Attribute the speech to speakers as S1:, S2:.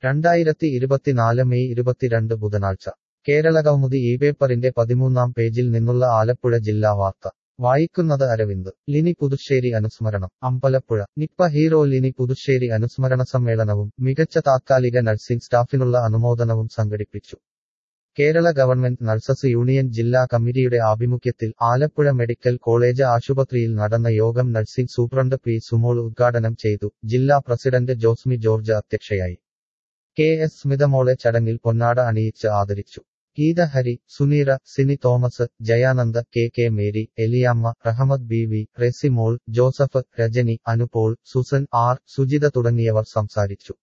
S1: രണ്ടായിരത്തി ഇരുപത്തിനാല് മെയ് ഇരുപത്തിരണ്ട് ബുധനാഴ്ച കേരള കൗമുദി ഈ പേപ്പറിന്റെ പതിമൂന്നാം പേജിൽ നിന്നുള്ള ആലപ്പുഴ ജില്ലാ വാർത്ത വായിക്കുന്നത് അരവിന്ദ് ലിനി പുതുശ്ശേരി അനുസ്മരണം അമ്പലപ്പുഴ നിപ്പ ഹീറോ ലിനി പുതുശ്ശേരി അനുസ്മരണ സമ്മേളനവും മികച്ച താത്കാലിക നഴ്സിംഗ് സ്റ്റാഫിനുള്ള അനുമോദനവും സംഘടിപ്പിച്ചു കേരള ഗവൺമെന്റ് നഴ്സസ് യൂണിയൻ ജില്ലാ കമ്മിറ്റിയുടെ ആഭിമുഖ്യത്തിൽ ആലപ്പുഴ മെഡിക്കൽ കോളേജ് ആശുപത്രിയിൽ നടന്ന യോഗം നഴ്സിംഗ് സൂപ്രണ്ട് പി സുമോൾ ഉദ്ഘാടനം ചെയ്തു ജില്ലാ പ്രസിഡന്റ് ജോസ്മി ജോർജ് അധ്യക്ഷയായി കെ എസ് സ്മിതമോളെ ചടങ്ങിൽ പൊന്നാട അണിയിച്ച് ആദരിച്ചു Geetha Hari Suneera Sini Thomas Jayananda K K Mary Eliyamma Rahmath B V Resimol Joseph Rajani Anupaul Susan R Sujitha തുടങ്ങിയവർ സംസാരിച്ചു